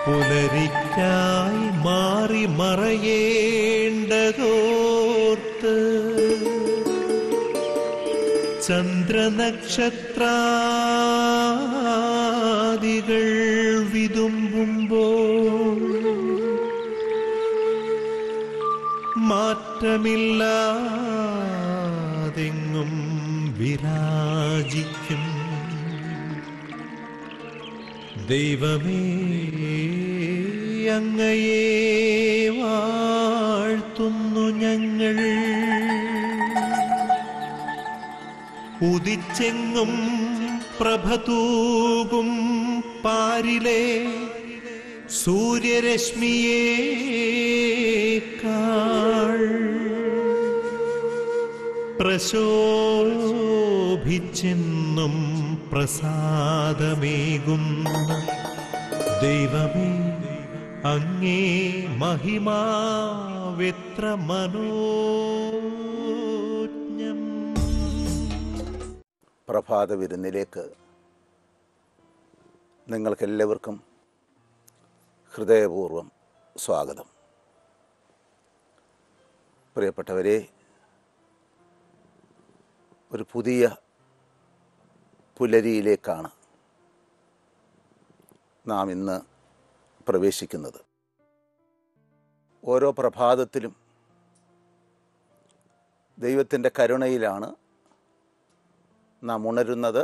പുലരിക്കായി മാറി മറയേണ്ടതോർത്ത് ചന്ദ്രനക്ഷത്രാദികൾ വിതുമ്പുമ്പോൾ മാറ്റമില്ലാതെങ്ങും വിരാജിക്കും ദൈവമേ അങ്ങയെ വാഴ്ത്തുന്നു ഞങ്ങൾ ഉദിച്ചെങ്ങും പ്രഭതൂകും പാരിലെ സൂര്യരശ്മിയേക്കാൾ പ്രശോഭിച്ചെന്നും പ്രസാദമേകുന്ന ദൈവമേ അങ്ങേ മഹിമാവെത്ര മനോജ്ഞം പ്രഭാത വിരുന്നിലേക്ക് നിങ്ങൾക്കെല്ലാവർക്കും ഹൃദയപൂർവ്വം സ്വാഗതം പ്രിയപ്പെട്ടവരെ ഒരു പുതിയ പുലരിയിലേക്കാണ് നാം ഇന്ന് പ്രവേശിക്കുന്നത് ഓരോ പ്രഭാതത്തിലും ദൈവത്തിൻ്റെ കരുണയിലാണ് നാം ഉണരുന്നത്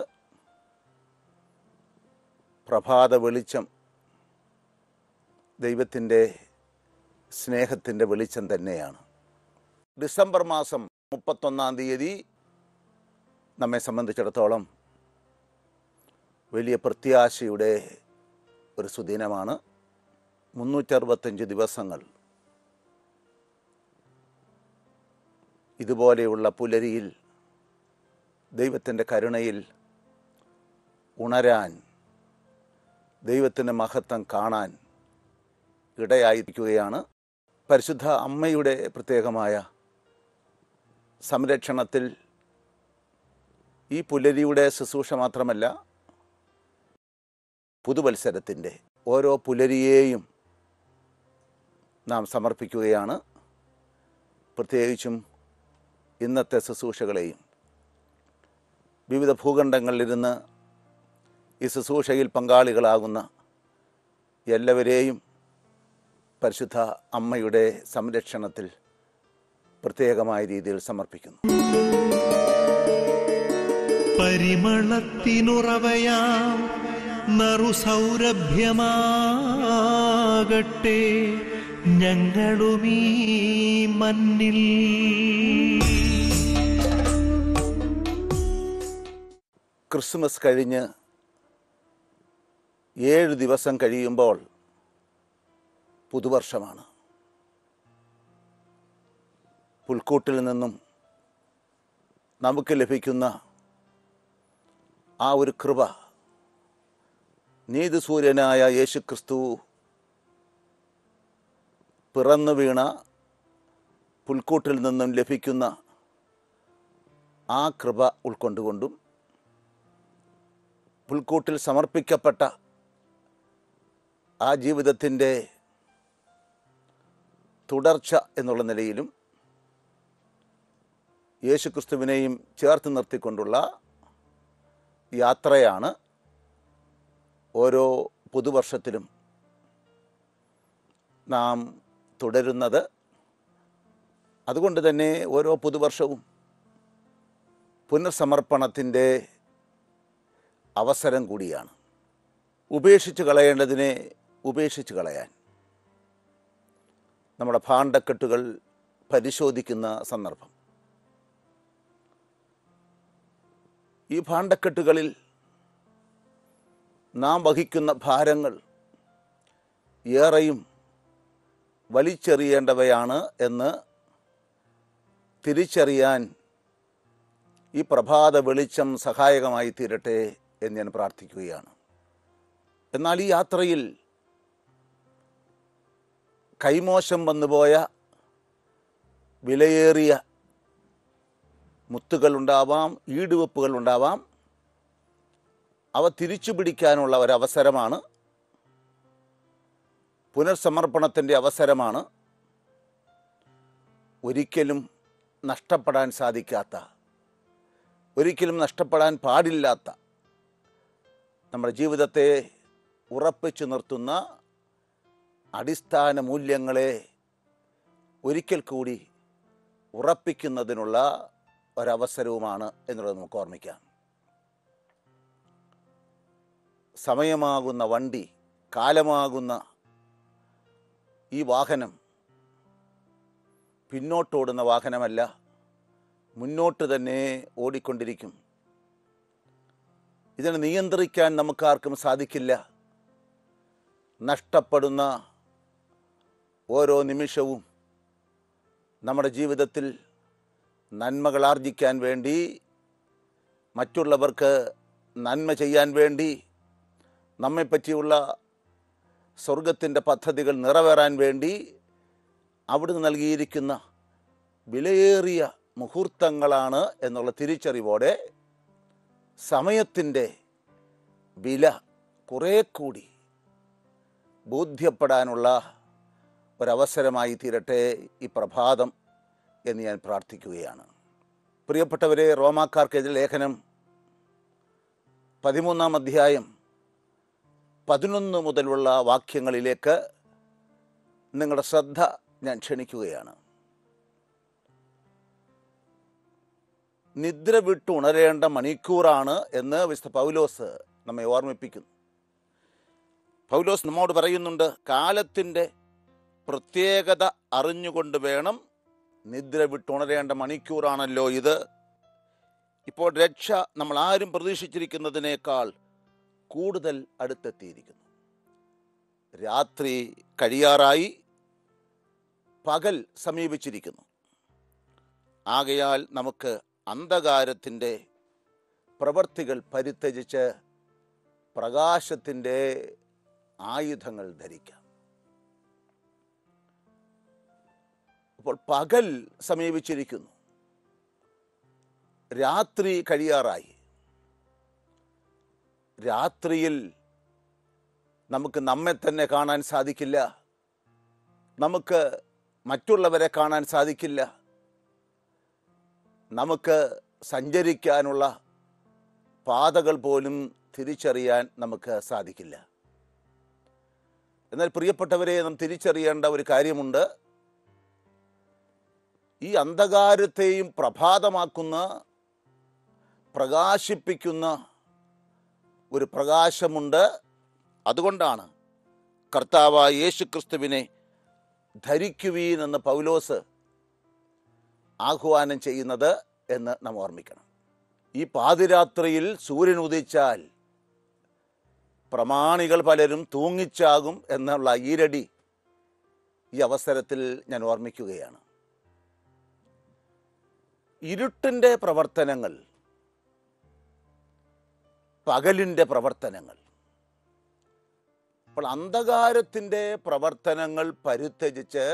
പ്രഭാത വെളിച്ചം ദൈവത്തിൻ്റെ സ്നേഹത്തിൻ്റെ വെളിച്ചം തന്നെയാണ് ഡിസംബർ മാസം മുപ്പത്തൊന്നാം തീയതി നമ്മെ സംബന്ധിച്ചിടത്തോളം വലിയ പ്രത്യാശയുടെ ഒരു സുദിനമാണ് മുന്നൂറ്ററുപത്തഞ്ച് ദിവസങ്ങൾ ഇതുപോലെയുള്ള പുലരിയിൽ ദൈവത്തിൻ്റെ കരുണയിൽ ഉണരാൻ ദൈവത്തിൻ്റെ മഹത്വം കാണാൻ ഇടയായിരിക്കുകയാണ് പരിശുദ്ധ അമ്മയുടെ പ്രത്യേകമായ സംരക്ഷണത്തിൽ ഈ പുലരിയുടെ ശുശ്രൂഷ മാത്രമല്ല പുതുവത്സരത്തിൻ്റെ ഓരോ പുലരിയെയും നാം സമർപ്പിക്കുകയാണ് പ്രത്യേകിച്ചും ഇന്നത്തെ ശുശ്രൂഷകളെയും വിവിധ ഭൂഖണ്ഡങ്ങളിലിരുന്ന് ഈ ശുശ്രൂഷയിൽ പങ്കാളികളാകുന്ന എല്ലാവരെയും പരിശുദ്ധ അമ്മയുടെ സംരക്ഷണത്തിൽ പ്രത്യേകമായ രീതിയിൽ സമർപ്പിക്കുന്നു പരിമളത്തിനുറവയാം നറുസൗരഭ്യമാകട്ടെ ഞങ്ങളുമീ മണ്ണിൽ ക്രിസ്മസ് കഴിഞ്ഞ് ഏഴ് ദിവസം കഴിയുമ്പോൾ പുതുവർഷമാണ് പുൽക്കൂട്ടിൽ നിന്നും നമുക്ക് ലഭിക്കുന്ന ആ ഒരു കൃപ നീതിസൂര്യനായ യേശുക്രിസ്തു പിറന്നു വീണ പുൽക്കൂട്ടിൽ നിന്നും ലഭിക്കുന്ന ആ കൃപ ഉൾക്കൊണ്ടുകൊണ്ടും പുൽക്കൂട്ടിൽ സമർപ്പിക്കപ്പെട്ട ആ ജീവിതത്തിൻ്റെ തുടർച്ച എന്നുള്ള നിലയിലും യേശുക്രിസ്തുവിനെയും ചേർത്ത് നിർത്തിക്കൊണ്ടുള്ള യാത്രയാണ് ഓരോ പുതുവർഷത്തിലും നാം തുടരുന്നത് അതുകൊണ്ട് തന്നെ ഓരോ പുതുവർഷവും പുനർസമർപ്പണത്തിൻ്റെ അവസരം കൂടിയാണ് ഉപേക്ഷിച്ച് കളയേണ്ടതിനെ ഉപേക്ഷിച്ച് കളയാൻ നമ്മുടെ ഭാണ്ഡക്കെട്ടുകൾ പരിശോധിക്കുന്ന സന്ദർഭം ഈ ഭാണ്ഡക്കെട്ടുകളിൽ നാം വഹിക്കുന്ന ഭാരങ്ങൾ ഏറെയും വലിച്ചെറിയേണ്ടവയാണ് എന്ന് തിരിച്ചറിയാൻ ഈ പ്രഭാത വെളിച്ചം സഹായകമായി തീരട്ടെ എന്ന് ഞാൻ പ്രാർത്ഥിക്കുകയാണ് എന്നാൽ ഈ യാത്രയിൽ കൈമോശം വന്നുപോയ വിലയേറിയ മുത്തുകളുണ്ടാവാം ഈടുവെപ്പുകൾ ഉണ്ടാവാം അവ തിരിച്ചു പിടിക്കാനുള്ള ഒരവസരമാണ് പുനർസമർപ്പണത്തിൻ്റെ അവസരമാണ് ഒരിക്കലും നഷ്ടപ്പെടാൻ സാധിക്കാത്ത ഒരിക്കലും നഷ്ടപ്പെടാൻ പാടില്ലാത്ത നമ്മുടെ ജീവിതത്തെ ഉറപ്പിച്ചു നിർത്തുന്ന അടിസ്ഥാന മൂല്യങ്ങളെ ഒരിക്കൽ കൂടി ഉറപ്പിക്കുന്നതിനുള്ള ഒരവസരവുമാണ് എന്നുള്ളത് നമുക്ക് ഓർമ്മിക്കാം സമയമാകുന്ന വണ്ടി കാലമാകുന്ന ഈ വാഹനം പിന്നോട്ടോടുന്ന വാഹനമല്ല മുന്നോട്ട് തന്നെ ഓടിക്കൊണ്ടിരിക്കും ഇതിനെ നിയന്ത്രിക്കാൻ നമുക്കാർക്കും സാധിക്കില്ല നഷ്ടപ്പെടുന്ന ഓരോ നിമിഷവും നമ്മുടെ ജീവിതത്തിൽ നന്മകൾ ആർജിക്കാൻ വേണ്ടി മറ്റുള്ളവർക്ക് നന്മ ചെയ്യാൻ വേണ്ടി നമ്മെപ്പറ്റിയുള്ള സ്വർഗത്തിൻ്റെ പദ്ധതികൾ നിറവേറാൻ വേണ്ടി അവിടുന്ന് നൽകിയിരിക്കുന്ന വിലയേറിയ മുഹൂർത്തങ്ങളാണ് എന്നുള്ള തിരിച്ചറിവോടെ സമയത്തിൻ്റെ വില കുറേ കൂടി ബോധ്യപ്പെടാനുള്ള ഒരവസരമായി തീരട്ടെ ഈ പ്രഭാതം എന്ന് ഞാൻ പ്രാർത്ഥിക്കുകയാണ് പ്രിയപ്പെട്ടവരെ റോമാക്കാർക്കെതിരെ ലേഖനം പതിമൂന്നാം അധ്യായം പതിനൊന്ന് മുതലുള്ള വാക്യങ്ങളിലേക്ക് നിങ്ങളുടെ ശ്രദ്ധ ഞാൻ ക്ഷണിക്കുകയാണ് നിദ്ര വിട്ട് ഉണരേണ്ട മണിക്കൂറാണ് എന്ന് വിശുദ്ധ പൗലോസ് നമ്മെ ഓർമ്മിപ്പിക്കുന്നു പൗലോസ് നമ്മോട് പറയുന്നുണ്ട് കാലത്തിൻ്റെ പ്രത്യേകത അറിഞ്ഞുകൊണ്ട് വേണം നിദ്ര വിട്ടുണരേണ്ട മണിക്കൂറാണല്ലോ ഇത് ഇപ്പോൾ രക്ഷ നമ്മൾ ആരും പ്രതീക്ഷിച്ചിരിക്കുന്നതിനേക്കാൾ കൂടുതൽ അടുത്തെത്തിയിരിക്കുന്നു രാത്രി കഴിയാറായി പകൽ സമീപിച്ചിരിക്കുന്നു ആകയാൽ നമുക്ക് അന്ധകാരത്തിൻ്റെ പ്രവർത്തികൾ പരിത്യജിച്ച് പ്രകാശത്തിൻ്റെ ആയുധങ്ങൾ ധരിക്കാം അപ്പോൾ പകൽ സമീപിച്ചിരിക്കുന്നു രാത്രി കഴിയാറായി രാത്രിയിൽ നമുക്ക് നമ്മെ തന്നെ കാണാൻ സാധിക്കില്ല നമുക്ക് മറ്റുള്ളവരെ കാണാൻ സാധിക്കില്ല നമുക്ക് സഞ്ചരിക്കാനുള്ള പാതകൾ പോലും തിരിച്ചറിയാൻ നമുക്ക് സാധിക്കില്ല എന്നാൽ പ്രിയപ്പെട്ടവരെ നാം തിരിച്ചറിയേണ്ട ഒരു കാര്യമുണ്ട് ഈ അന്ധകാരത്തെയും പ്രഭാതമാക്കുന്ന പ്രകാശിപ്പിക്കുന്ന ഒരു പ്രകാശമുണ്ട് അതുകൊണ്ടാണ് കർത്താവായ യേശു ക്രിസ്തുവിനെ ധരിക്കുവീൻ എന്ന് പൗലോസ് ആഹ്വാനം ചെയ്യുന്നത് എന്ന് നാം ഓർമ്മിക്കണം ഈ പാതിരാത്രിയിൽ സൂര്യൻ ഉദിച്ചാൽ പ്രമാണികൾ പലരും തൂങ്ങിച്ചാകും എന്നുള്ള ഈരടി ഈ അവസരത്തിൽ ഞാൻ ഓർമ്മിക്കുകയാണ് ഇരുട്ടിൻ്റെ പ്രവർത്തനങ്ങൾ പകലിൻ്റെ പ്രവർത്തനങ്ങൾ അപ്പോൾ അന്ധകാരത്തിൻ്റെ പ്രവർത്തനങ്ങൾ പരിത്യജിച്ച്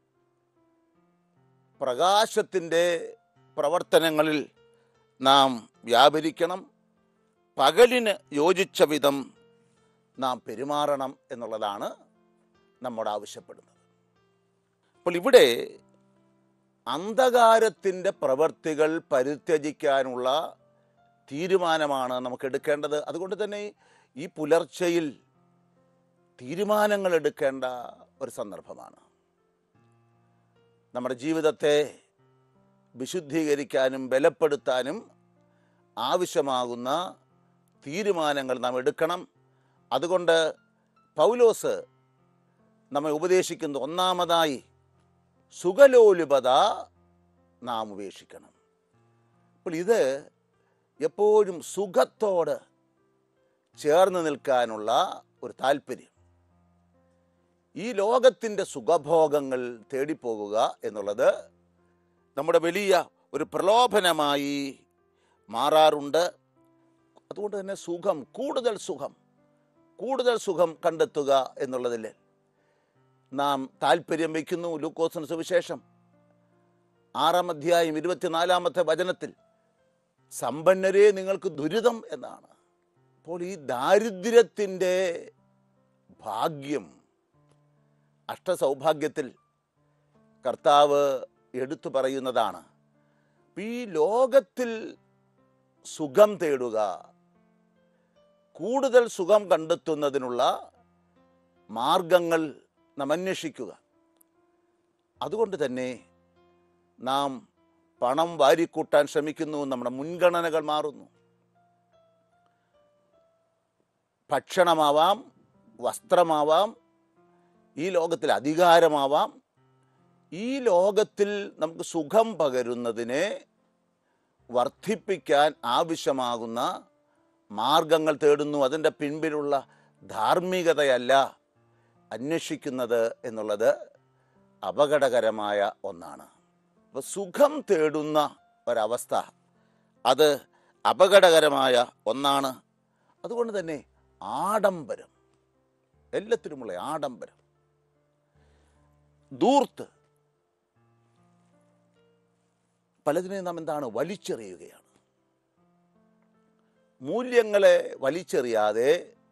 പ്രകാശത്തിൻ്റെ പ്രവർത്തനങ്ങളിൽ നാം വ്യാപരിക്കണം പകലിന് യോജിച്ച വിധം നാം പെരുമാറണം എന്നുള്ളതാണ് നമ്മോട് ആവശ്യപ്പെടുന്നത് അപ്പോൾ ഇവിടെ അന്ധകാരത്തിൻ്റെ പ്രവർത്തികൾ പരിത്യജിക്കാനുള്ള തീരുമാനമാണ് നമുക്ക് എടുക്കേണ്ടത് അതുകൊണ്ട് തന്നെ ഈ പുലർച്ചയിൽ തീരുമാനങ്ങൾ എടുക്കേണ്ട ഒരു സന്ദർഭമാണ് നമ്മുടെ ജീവിതത്തെ വിശുദ്ധീകരിക്കാനും ബലപ്പെടുത്താനും ആവശ്യമാകുന്ന തീരുമാനങ്ങൾ നാം എടുക്കണം അതുകൊണ്ട് പൗലോസ് നമ്മെ ഉപദേശിക്കുന്ന ഒന്നാമതായി സുഖലോലുപത നാം ഉപേക്ഷിക്കണം അപ്പോൾ ഇത് എപ്പോഴും സുഖത്തോട് ചേർന്ന് നിൽക്കാനുള്ള ഒരു താല്പര്യം ഈ ലോകത്തിൻ്റെ സുഖഭോഗങ്ങൾ തേടിപ്പോകുക എന്നുള്ളത് നമ്മുടെ വലിയ ഒരു പ്രലോഭനമായി മാറാറുണ്ട് അതുകൊണ്ട് തന്നെ സുഖം കൂടുതൽ സുഖം കൂടുതൽ സുഖം കണ്ടെത്തുക എന്നുള്ളതിൽ നാം താല്പര്യം വയ്ക്കുന്നു ലൂക്കോസിന് സുവിശേഷം ആറാം അധ്യായം ഇരുപത്തിനാലാമത്തെ വചനത്തിൽ സമ്പന്നരെ നിങ്ങൾക്ക് ദുരിതം എന്നാണ് അപ്പോൾ ഈ ദാരിദ്ര്യത്തിൻ്റെ ഭാഗ്യം അഷ്ടസൗഭാഗ്യത്തിൽ കർത്താവ് എടുത്തു പറയുന്നതാണ് ഈ ലോകത്തിൽ സുഖം തേടുക കൂടുതൽ സുഖം കണ്ടെത്തുന്നതിനുള്ള മാർഗങ്ങൾ നാം അന്വേഷിക്കുക അതുകൊണ്ട് തന്നെ നാം പണം വാരിക്കൂട്ടാൻ ശ്രമിക്കുന്നു നമ്മുടെ മുൻഗണനകൾ മാറുന്നു ഭക്ഷണമാവാം വസ്ത്രമാവാം ഈ ലോകത്തിൽ അധികാരമാവാം ഈ ലോകത്തിൽ നമുക്ക് സുഖം പകരുന്നതിനെ വർദ്ധിപ്പിക്കാൻ ആവശ്യമാകുന്ന മാർഗങ്ങൾ തേടുന്നു അതിൻ്റെ പിൻപിലുള്ള ധാർമ്മികതയല്ല അന്വേഷിക്കുന്നത് എന്നുള്ളത് അപകടകരമായ ഒന്നാണ് അപ്പോൾ സുഖം തേടുന്ന ഒരവസ്ഥ അത് അപകടകരമായ ഒന്നാണ് അതുകൊണ്ട് തന്നെ ആഡംബരം എല്ലാത്തിനുമുള്ള ആഡംബരം ദൂർത്ത് പലതിനെയും നാം എന്താണ് വലിച്ചെറിയുകയാണ് മൂല്യങ്ങളെ വലിച്ചെറിയാതെ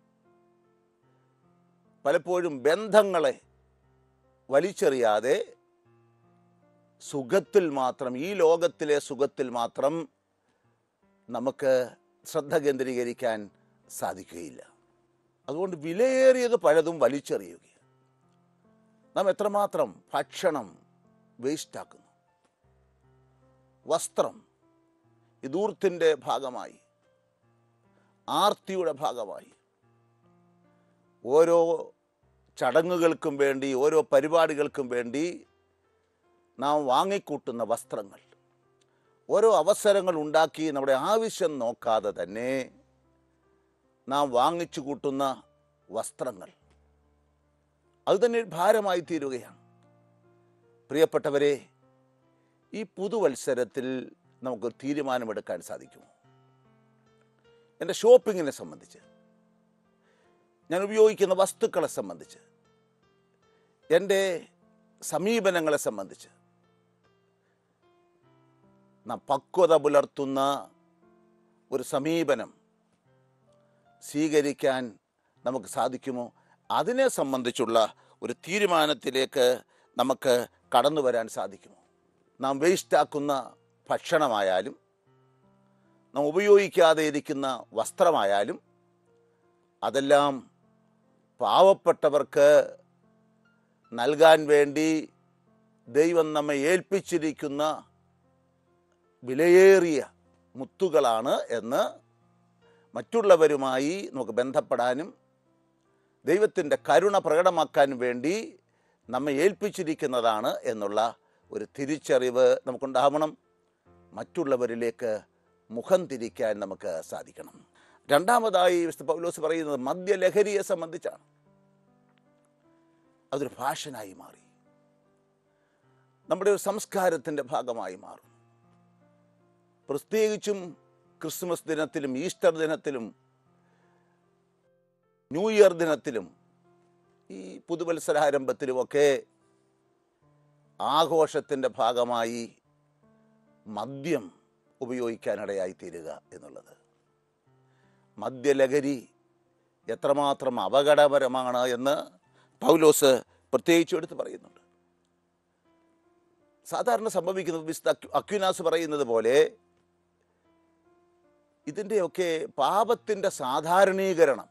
പലപ്പോഴും ബന്ധങ്ങളെ വലിച്ചെറിയാതെ സുഖത്തിൽ മാത്രം ഈ ലോകത്തിലെ സുഖത്തിൽ മാത്രം നമുക്ക് ശ്രദ്ധ കേന്ദ്രീകരിക്കാൻ സാധിക്കുകയില്ല അതുകൊണ്ട് വിലയേറിയത് പലതും വലിച്ചെറിയുക നാം എത്രമാത്രം ഭക്ഷണം വേസ്റ്റാക്കുന്നു വസ്ത്രം ഇതൂർത്തിൻ്റെ ഭാഗമായി ആർത്തിയുടെ ഭാഗമായി ഓരോ ചടങ്ങുകൾക്കും വേണ്ടി ഓരോ പരിപാടികൾക്കും വേണ്ടി നാം വാങ്ങിക്കൂട്ടുന്ന വസ്ത്രങ്ങൾ ഓരോ അവസരങ്ങൾ ഉണ്ടാക്കി നമ്മുടെ ആവശ്യം നോക്കാതെ തന്നെ നാം വാങ്ങിച്ചു കൂട്ടുന്ന വസ്ത്രങ്ങൾ അത് തന്നെ ഒരു ഭാരമായി തീരുകയാണ് പ്രിയപ്പെട്ടവരെ ഈ പുതുവത്സരത്തിൽ നമുക്ക് തീരുമാനമെടുക്കാൻ സാധിക്കുമോ എൻ്റെ ഷോപ്പിങ്ങിനെ സംബന്ധിച്ച് ഞാൻ ഉപയോഗിക്കുന്ന വസ്തുക്കളെ സംബന്ധിച്ച് എൻ്റെ സമീപനങ്ങളെ സംബന്ധിച്ച് നാം പക്വത പുലർത്തുന്ന ഒരു സമീപനം സ്വീകരിക്കാൻ നമുക്ക് സാധിക്കുമോ അതിനെ സംബന്ധിച്ചുള്ള ഒരു തീരുമാനത്തിലേക്ക് നമുക്ക് കടന്നു വരാൻ സാധിക്കുമോ നാം വേസ്റ്റാക്കുന്ന ഭക്ഷണമായാലും നാം ഉപയോഗിക്കാതെ ഇരിക്കുന്ന വസ്ത്രമായാലും അതെല്ലാം പാവപ്പെട്ടവർക്ക് നൽകാൻ വേണ്ടി ദൈവം നമ്മെ ഏൽപ്പിച്ചിരിക്കുന്ന വിലയേറിയ മുത്തുകളാണ് എന്ന് മറ്റുള്ളവരുമായി നമുക്ക് ബന്ധപ്പെടാനും ദൈവത്തിൻ്റെ കരുണ പ്രകടമാക്കാനും വേണ്ടി നമ്മെ ഏൽപ്പിച്ചിരിക്കുന്നതാണ് എന്നുള്ള ഒരു തിരിച്ചറിവ് നമുക്കുണ്ടാവണം മറ്റുള്ളവരിലേക്ക് മുഖം തിരിക്കാൻ നമുക്ക് സാധിക്കണം രണ്ടാമതായി വിശുദ്ധ പൗലോസ് പറയുന്നത് മദ്യലഹരിയെ സംബന്ധിച്ചാണ് അതൊരു ഫാഷനായി മാറി നമ്മുടെ ഒരു സംസ്കാരത്തിൻ്റെ ഭാഗമായി മാറും പ്രത്യേകിച്ചും ക്രിസ്മസ് ദിനത്തിലും ഈസ്റ്റർ ദിനത്തിലും ന്യൂ ഇയർ ദിനത്തിലും ഈ പുതുവത്സരാരംഭത്തിലുമൊക്കെ ആഘോഷത്തിൻ്റെ ഭാഗമായി മദ്യം ഉപയോഗിക്കാനിടയായി തീരുക എന്നുള്ളത് മദ്യലഹരി എത്രമാത്രം അപകടകരമാണ് എന്ന് പൗലോസ് പ്രത്യേകിച്ചും എടുത്ത് പറയുന്നുണ്ട് സാധാരണ സംഭവിക്കുന്നത് വിശുദ്ധ അക്യു- അക്യുനാസ് പറയുന്നത് പോലെ ഇതിൻ്റെയൊക്കെ പാപത്തിൻ്റെ സാധാരണീകരണം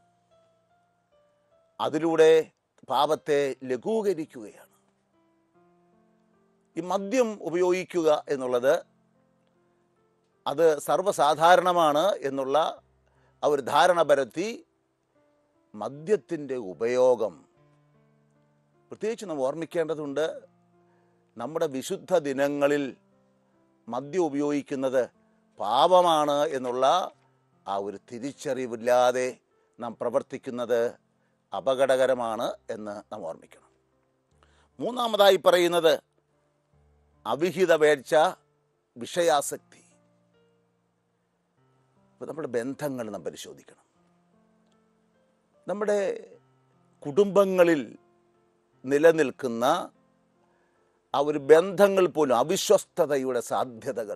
അതിലൂടെ പാപത്തെ ലഘൂകരിക്കുകയാണ് ഈ മദ്യം ഉപയോഗിക്കുക എന്നുള്ളത് അത് സർവ്വസാധാരണമാണ് എന്നുള്ള ആ ഒരു ധാരണ പരത്തി മദ്യത്തിൻ്റെ ഉപയോഗം പ്രത്യേകിച്ച് നാം ഓർമ്മിക്കേണ്ടതുണ്ട് നമ്മുടെ വിശുദ്ധ ദിനങ്ങളിൽ മദ്യം ഉപയോഗിക്കുന്നത് പാപമാണ് എന്നുള്ള ആ ഒരു തിരിച്ചറിവില്ലാതെ നാം പ്രവർത്തിക്കുന്നത് അപകടകരമാണ് എന്ന് നാം ഓർമ്മിക്കണം മൂന്നാമതായി പറയുന്നത് അവിഹിത വേഴ്ച വിഷയാസക്തി അപ്പോൾ നമ്മുടെ ബന്ധങ്ങൾ നാം പരിശോധിക്കണം നമ്മുടെ കുടുംബങ്ങളിൽ നിലനിൽക്കുന്ന ആ ഒരു ബന്ധങ്ങൾ പോലും അവിശ്വസ്തതയുടെ സാധ്യതകൾ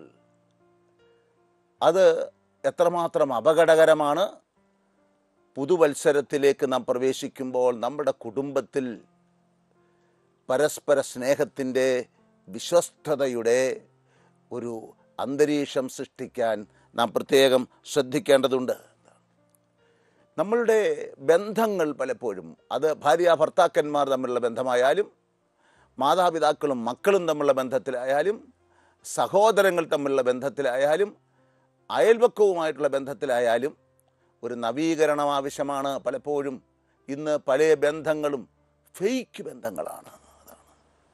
അത് എത്രമാത്രം അപകടകരമാണ് പുതുവത്സരത്തിലേക്ക് നാം പ്രവേശിക്കുമ്പോൾ നമ്മുടെ കുടുംബത്തിൽ പരസ്പര സ്നേഹത്തിൻ്റെ വിശ്വസ്തതയുടെ ഒരു അന്തരീക്ഷം സൃഷ്ടിക്കാൻ നാം പ്രത്യേകം ശ്രദ്ധിക്കേണ്ടതുണ്ട് നമ്മളുടെ ബന്ധങ്ങൾ പലപ്പോഴും അത് ഭാര്യ ഭർത്താക്കന്മാർ തമ്മിലുള്ള ബന്ധമായാലും മാതാപിതാക്കളും മക്കളും തമ്മിലുള്ള ബന്ധത്തിലായാലും സഹോദരങ്ങൾ തമ്മിലുള്ള ബന്ധത്തിലായാലും അയൽവക്കവുമായിട്ടുള്ള ബന്ധത്തിലായാലും ഒരു നവീകരണം ആവശ്യമാണ് പലപ്പോഴും ഇന്ന് പല ബന്ധങ്ങളും ഫേക്ക് ബന്ധങ്ങളാണ് അതാണ്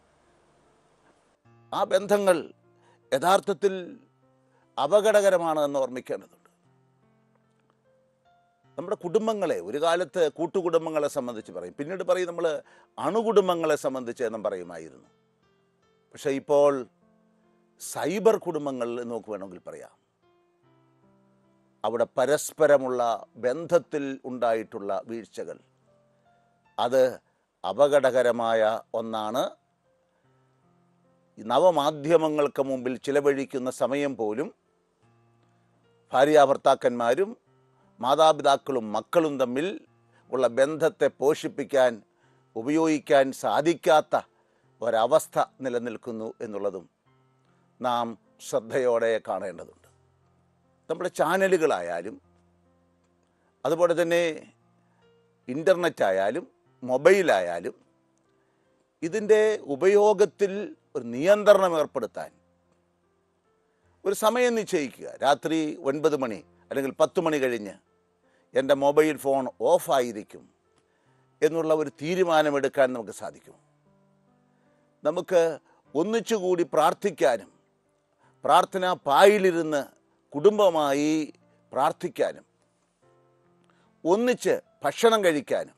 ആ ബന്ധങ്ങൾ യഥാർത്ഥത്തിൽ അപകടകരമാണ് എന്ന് ഓർമ്മിക്കേണ്ടതുണ്ട് നമ്മുടെ കുടുംബങ്ങളെ ഒരു കാലത്ത് കൂട്ടുകുടുംബങ്ങളെ സംബന്ധിച്ച് പറയും പിന്നീട് പറയും നമ്മൾ അണുകുടുംബങ്ങളെ സംബന്ധിച്ച് എന്നും പറയുമായിരുന്നു പക്ഷേ ഇപ്പോൾ സൈബർ കുടുംബങ്ങൾ എന്ന് നമുക്ക് വേണമെങ്കിൽ പറയാം അവിടെ പരസ്പരമുള്ള ബന്ധത്തിൽ ഉണ്ടായിട്ടുള്ള വീഴ്ചകൾ അത് അപകടകരമായ ഒന്നാണ് ഈ നവമാധ്യമങ്ങൾക്ക് മുമ്പിൽ ചിലവഴിക്കുന്ന സമയം പോലും ഭാര്യാഭർത്താക്കന്മാരും മാതാപിതാക്കളും മക്കളും തമ്മിൽ ഉള്ള ബന്ധത്തെ പോഷിപ്പിക്കാൻ ഉപയോഗിക്കാൻ സാധിക്കാത്ത ഒരവസ്ഥ നിലനിൽക്കുന്നു എന്നുള്ളതും നാം ശ്രദ്ധയോടെ കാണേണ്ടതുണ്ട് നമ്മുടെ ചാനലുകളായാലും അതുപോലെ തന്നെ ഇൻ്റർനെറ്റ് ആയാലും മൊബൈലായാലും ഇതിൻ്റെ ഉപയോഗത്തിൽ ഒരു നിയന്ത്രണം ഏർപ്പെടുത്താൻ ഒരു സമയം നിശ്ചയിക്കുക രാത്രി ഒൻപത് മണി അല്ലെങ്കിൽ പത്ത് മണി കഴിഞ്ഞ് എൻ്റെ മൊബൈൽ ഫോൺ ഓഫായിരിക്കും എന്നുള്ള ഒരു തീരുമാനമെടുക്കാൻ നമുക്ക് സാധിക്കും നമുക്ക് ഒന്നിച്ചുകൂടി പ്രാർത്ഥിക്കാനും പ്രാർത്ഥനാ പായിലിരുന്ന് കുടുംബമായി പ്രാർത്ഥിക്കാനും ഒന്നിച്ച് ഭക്ഷണം കഴിക്കാനും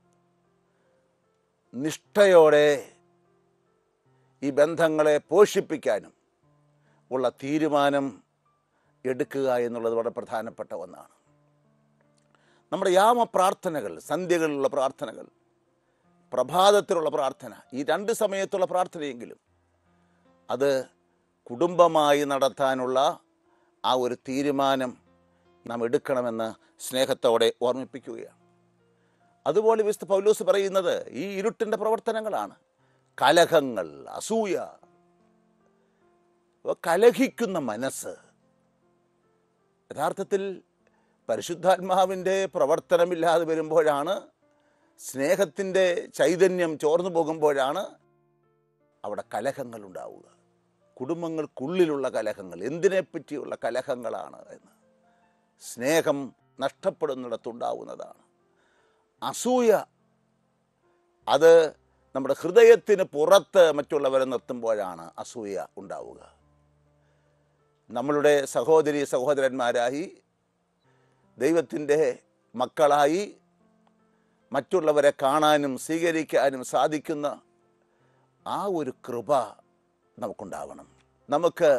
നിഷ്ഠയോടെ ഈ ബന്ധങ്ങളെ പോഷിപ്പിക്കാനും ഉള്ള തീരുമാനം എടുക്കുക എന്നുള്ളത് വളരെ പ്രധാനപ്പെട്ട ഒന്നാണ് നമ്മുടെ യാമ പ്രാർത്ഥനകൾ സന്ധ്യകളിലുള്ള പ്രാർത്ഥനകൾ പ്രഭാതത്തിലുള്ള പ്രാർത്ഥന ഈ രണ്ട് സമയത്തുള്ള പ്രാർത്ഥനയെങ്കിലും അത് കുടുംബമായി നടത്താനുള്ള ആ ഒരു തീരുമാനം നാം എടുക്കണമെന്ന് സ്നേഹത്തോടെ ഓർമ്മിപ്പിക്കുകയാണ് അതുപോലെ വിശുദ്ധ പൗലൂസ് പറയുന്നത് ഈ ഇരുട്ടിൻ്റെ പ്രവർത്തനങ്ങളാണ് കലഹങ്ങൾ അസൂയ അപ്പൊ കലഹിക്കുന്ന മനസ്സ് യഥാർത്ഥത്തിൽ പരിശുദ്ധാത്മാവിൻ്റെ പ്രവർത്തനമില്ലാതെ വരുമ്പോഴാണ് സ്നേഹത്തിൻ്റെ ചൈതന്യം ചോർന്നു പോകുമ്പോഴാണ് അവിടെ കലഹങ്ങൾ ഉണ്ടാവുക കുടുംബങ്ങൾക്കുള്ളിലുള്ള കലഹങ്ങൾ എന്തിനെപ്പറ്റിയുള്ള കലഹങ്ങളാണ് എന്ന് സ്നേഹം നഷ്ടപ്പെടുന്നിടത്തുണ്ടാവുന്നതാണ് അസൂയ അത് നമ്മുടെ ഹൃദയത്തിന് പുറത്ത് മറ്റുള്ളവരെ നിർത്തുമ്പോഴാണ് അസൂയ ഉണ്ടാവുക നമ്മളുടെ സഹോദരി സഹോദരന്മാരായി ദൈവത്തിൻ്റെ മക്കളായി മറ്റുള്ളവരെ കാണാനും സ്വീകരിക്കാനും സാധിക്കുന്ന ആ ഒരു കൃപ നമുക്കുണ്ടാവണം നമുക്ക്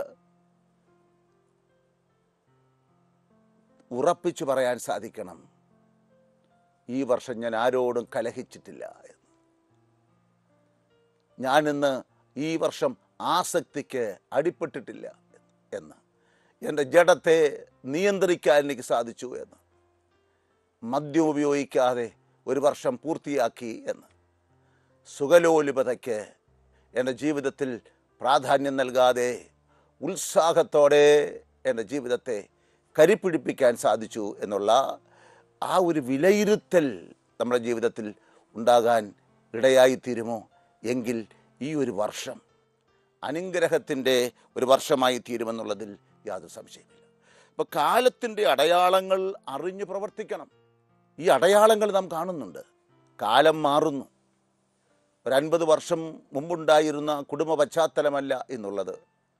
ഉറപ്പിച്ചു പറയാൻ സാധിക്കണം ഈ വർഷം ഞാൻ ആരോടും കലഹിച്ചിട്ടില്ല എന്ന് ഞാനിന്ന് ഈ വർഷം ആസക്തിക്ക് അടിപ്പെട്ടിട്ടില്ല എന്ന് എൻ്റെ ജഡത്തെ നിയന്ത്രിക്കാൻ എനിക്ക് സാധിച്ചു എന്ന് മദ്യം ഉപയോഗിക്കാതെ ഒരു വർഷം പൂർത്തിയാക്കി എന്ന് സുഖലോലുപതയ്ക്ക് എൻ്റെ ജീവിതത്തിൽ പ്രാധാന്യം നൽകാതെ ഉത്സാഹത്തോടെ എൻ്റെ ജീവിതത്തെ കരിപ്പിടിപ്പിക്കാൻ സാധിച്ചു എന്നുള്ള ആ ഒരു വിലയിരുത്തൽ നമ്മുടെ ജീവിതത്തിൽ ഉണ്ടാകാൻ ഇടയായിത്തീരുമോ എങ്കിൽ ഈ ഒരു വർഷം അനുഗ്രഹത്തിൻ്റെ ഒരു വർഷമായി തീരുമെന്നുള്ളതിൽ യാതൊരു സംശയമില്ല അപ്പോൾ കാലത്തിൻ്റെ അടയാളങ്ങൾ അറിഞ്ഞു പ്രവർത്തിക്കണം ഈ അടയാളങ്ങൾ നാം കാണുന്നുണ്ട് കാലം മാറുന്നു ഒരു അൻപത് വർഷം മുമ്പുണ്ടായിരുന്ന കുടുംബ പശ്ചാത്തലമല്ല എന്നുള്ളത്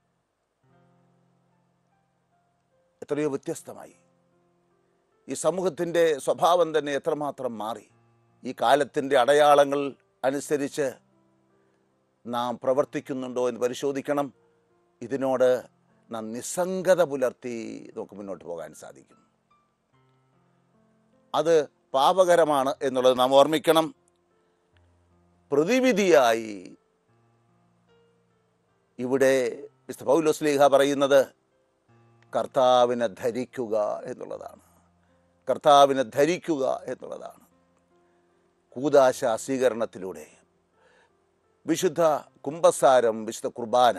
എത്രയോ വ്യത്യസ്തമായി ഈ സമൂഹത്തിൻ്റെ സ്വഭാവം തന്നെ എത്രമാത്രം മാറി ഈ കാലത്തിൻ്റെ അടയാളങ്ങൾ അനുസരിച്ച് നാം പ്രവർത്തിക്കുന്നുണ്ടോ എന്ന് പരിശോധിക്കണം ഇതിനോട് നാം നിസ്സംഗത പുലർത്തി നമുക്ക് മുന്നോട്ട് പോകാൻ സാധിക്കും അത് പാപകരമാണ് എന്നുള്ളത് നാം ഓർമ്മിക്കണം പ്രതിവിധിയായി ഇവിടെ മിസ്റ്റർ പൗലോസ്ലീഹ പറയുന്നത് കർത്താവിനെ ധരിക്കുക എന്നുള്ളതാണ് കർത്താവിനെ ധരിക്കുക എന്നുള്ളതാണ് കൂതാശ സ്വീകരണത്തിലൂടെ വിശുദ്ധ കുംഭസാരം വിശുദ്ധ കുർബാന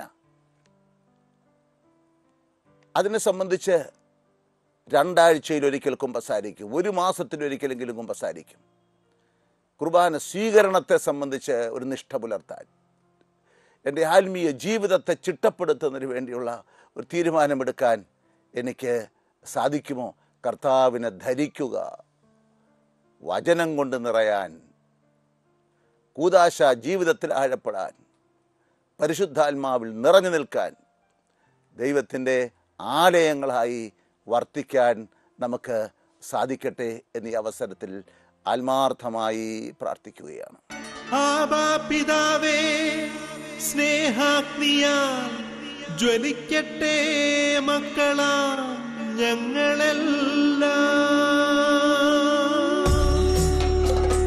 അതിനെ സംബന്ധിച്ച് രണ്ടാഴ്ചയിൽ ഒരിക്കൽ കുമ്പസാരിക്കും ഒരു മാസത്തിലൊരിക്കലെങ്കിലും കുമ്പസാരിക്കും കുർബാന സ്വീകരണത്തെ സംബന്ധിച്ച് ഒരു നിഷ്ഠ പുലർത്താൻ എൻ്റെ ആത്മീയ ജീവിതത്തെ ചിട്ടപ്പെടുത്തുന്നതിന് വേണ്ടിയുള്ള ഒരു തീരുമാനമെടുക്കാൻ എനിക്ക് സാധിക്കുമോ കർത്താവിനെ ധരിക്കുക വചനം കൊണ്ട് നിറയാൻ കൂതാശ ജീവിതത്തിൽ ആഴപ്പെടാൻ പരിശുദ്ധാത്മാവിൽ നിറഞ്ഞു നിൽക്കാൻ ദൈവത്തിൻ്റെ ആലയങ്ങളായി വർത്തിക്കാൻ നമുക്ക് സാധിക്കട്ടെ എന്നീ അവസരത്തിൽ ആത്മാർത്ഥമായി പ്രാർത്ഥിക്കുകയാണ് ആബാ പിതാവേ സ്നേഹാഗ്നിയാൽ ജ്വലിക്കട്ടെ മക്കളാ ഞങ്ങളെല്ലാം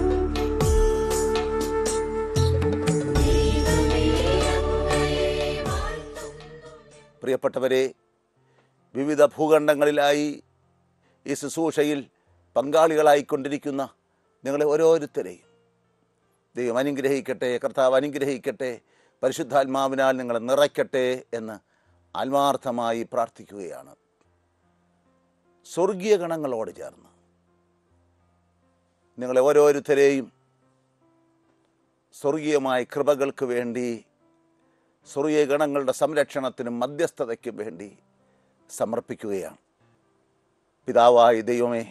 പ്രിയപ്പെട്ടവരെ വിവിധ ഭൂഖണ്ഡങ്ങളിലായി ഈ ശുശ്രൂഷയിൽ പങ്കാളികളായിക്കൊണ്ടിരിക്കുന്ന നിങ്ങളെ ഓരോരുത്തരെയും ദൈവം അനുഗ്രഹിക്കട്ടെ കർത്താവ് അനുഗ്രഹിക്കട്ടെ പരിശുദ്ധാത്മാവിനാൽ നിങ്ങളെ നിറയ്ക്കട്ടെ എന്ന് ആത്മാർത്ഥമായി പ്രാർത്ഥിക്കുകയാണ് സ്വർഗീയ ഗണങ്ങളോട് ചേർന്ന് നിങ്ങളെ ഓരോരുത്തരെയും സ്വർഗീയമായ കൃപകൾക്ക് വേണ്ടി സ്വർഗീയ ഗണങ്ങളുടെ സംരക്ഷണത്തിനും മധ്യസ്ഥതയ്ക്കും വേണ്ടി സമർപ്പിക്കുകയാണ് പിതാവായ ദൈവമേ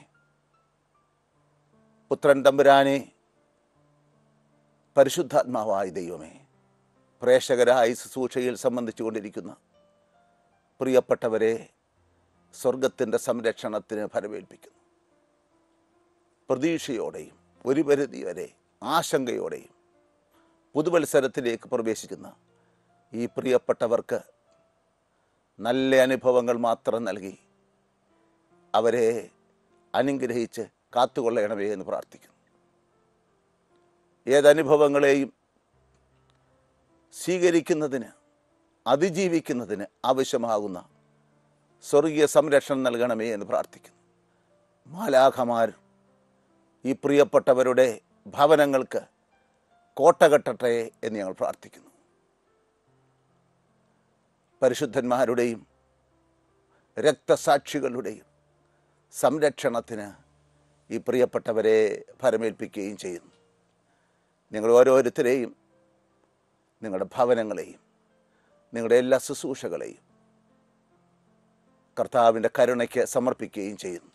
പുത്രൻ തമ്പുരാനെ പരിശുദ്ധാത്മാവായ ദൈവമേ പ്രേക്ഷകരായി ശുശ്രൂഷയിൽ സംബന്ധിച്ചുകൊണ്ടിരിക്കുന്ന പ്രിയപ്പെട്ടവരെ സ്വർഗത്തിൻ്റെ സംരക്ഷണത്തിന് ഫലമേൽപ്പിക്കുന്നു പ്രതീക്ഷയോടെയും ഒരു പരിധി വരെ ആശങ്കയോടെയും പുതുവത്സരത്തിലേക്ക് പ്രവേശിക്കുന്ന ഈ പ്രിയപ്പെട്ടവർക്ക് നല്ല അനുഭവങ്ങൾ മാത്രം നൽകി അവരെ അനുഗ്രഹിച്ച് കാത്തുകൊള്ളണമേ എന്ന് പ്രാർത്ഥിക്കുന്നു ഏതനുഭവങ്ങളെയും സ്വീകരിക്കുന്നതിന് അതിജീവിക്കുന്നതിന് ആവശ്യമാകുന്ന സ്വർഗീയ സംരക്ഷണം നൽകണമേ എന്ന് പ്രാർത്ഥിക്കുന്നു മാലാഖമാർ ഈ പ്രിയപ്പെട്ടവരുടെ ഭവനങ്ങൾക്ക് കോട്ട കെട്ടട്ടെ എന്ന് ഞങ്ങൾ പ്രാർത്ഥിക്കുന്നു പരിശുദ്ധന്മാരുടെയും രക്തസാക്ഷികളുടെയും സംരക്ഷണത്തിന് ഈ പ്രിയപ്പെട്ടവരെ ഫലമേൽപ്പിക്കുകയും ചെയ്യുന്നു നിങ്ങൾ ഓരോരുത്തരെയും നിങ്ങളുടെ ഭവനങ്ങളെയും നിങ്ങളുടെ എല്ലാ ശുശ്രൂഷകളെയും കർത്താവിൻ്റെ കരുണയ്ക്ക് സമർപ്പിക്കുകയും ചെയ്യുന്നു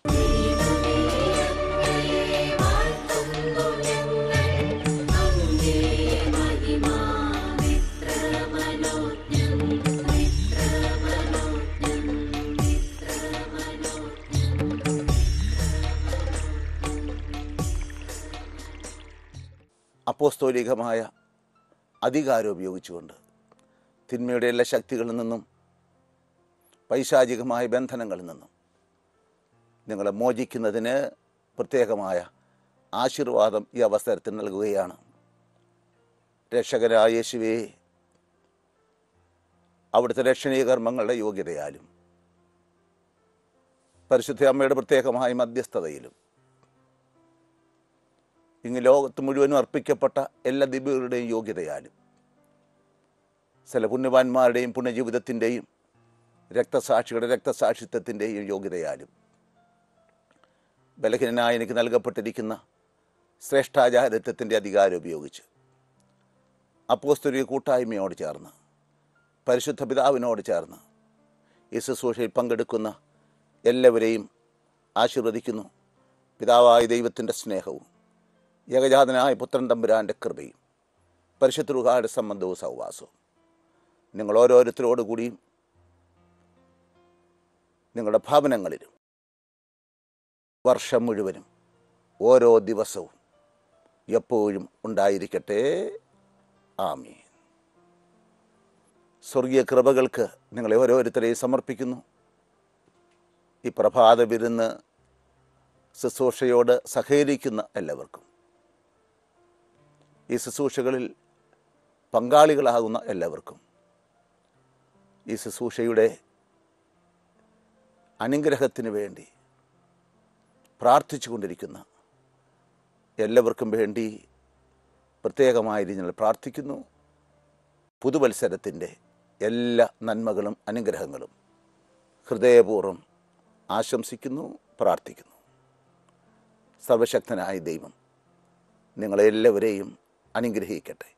അപ്പോസ്തോലികമായ അധികാരം ഉപയോഗിച്ചുകൊണ്ട് തിന്മയുടെ എല്ലാ ശക്തികളിൽ നിന്നും പൈശാചികമായ ബന്ധനങ്ങളിൽ നിന്നും നിങ്ങളെ മോചിക്കുന്നതിന് പ്രത്യേകമായ ആശീർവാദം ഈ അവസരത്തിൽ നൽകുകയാണ് രക്ഷകരായ യേശുവേ അവിടുത്തെ രക്ഷണീയ കർമ്മങ്ങളുടെ യോഗ്യതയാലും പരിശുദ്ധ അമ്മയുടെ പ്രത്യേകമായ മധ്യസ്ഥതയിലും ഇങ്ങ് ലോകത്ത് മുഴുവനും അർപ്പിക്കപ്പെട്ട എല്ലാ ദിവ്യങ്ങളുടെയും യോഗ്യതയാലും ചില പുണ്യവാന്മാരുടെയും പുണ്യജീവിതത്തിൻ്റെയും രക്തസാക്ഷികളുടെ രക്തസാക്ഷിത്വത്തിൻ്റെയും യോഗ്യതയാലും ബലഹീനനായ എനിക്ക് നൽകപ്പെട്ടിരിക്കുന്ന ശ്രേഷ്ഠാചാരിത്വത്തിൻ്റെ അധികാരം ഉപയോഗിച്ച് അപ്പോസ്തരിക കൂട്ടായ്മയോട് ചേർന്ന് പരിശുദ്ധ പിതാവിനോട് ചേർന്ന് ഈ ശുശ്രൂഷയിൽ പങ്കെടുക്കുന്ന എല്ലാവരെയും ആശീർവദിക്കുന്നു പിതാവായ ദൈവത്തിൻ്റെ സ്നേഹവും ഏകജാതനായ പുത്രൻ തമ്പുരാൻ്റെ കൃപയും പരിശുദ്ധ സംബന്ധവും സഹവാസവും നിങ്ങൾ ഓരോരുത്തരോടുകൂടിയും നിങ്ങളുടെ ഭവനങ്ങളിലും വർഷം മുഴുവനും ഓരോ ദിവസവും എപ്പോഴും ഉണ്ടായിരിക്കട്ടെ ആമീൻ സ്വർഗീയ കൃപകൾക്ക് നിങ്ങളെ ഓരോരുത്തരെയും സമർപ്പിക്കുന്നു ഈ പ്രഭാത വിരുന്ന് ശുശ്രൂഷയോട് സഹകരിക്കുന്ന എല്ലാവർക്കും ഈ ശുശ്രൂഷകളിൽ പങ്കാളികളാകുന്ന എല്ലാവർക്കും ഈ ശുശ്രൂഷയുടെ അനുഗ്രഹത്തിന് വേണ്ടി പ്രാർത്ഥിച്ചു കൊണ്ടിരിക്കുന്ന എല്ലാവർക്കും വേണ്ടി പ്രത്യേകമായ രീതിയിൽ പ്രാർത്ഥിക്കുന്നു പുതുവത്സരത്തിൻ്റെ എല്ലാ നന്മകളും അനുഗ്രഹങ്ങളും ഹൃദയപൂർവ്വം ആശംസിക്കുന്നു പ്രാർത്ഥിക്കുന്നു സർവശക്തനായ ദൈവം നിങ്ങളെല്ലാവരെയും അനുഗ്രഹിക്കട്ടെ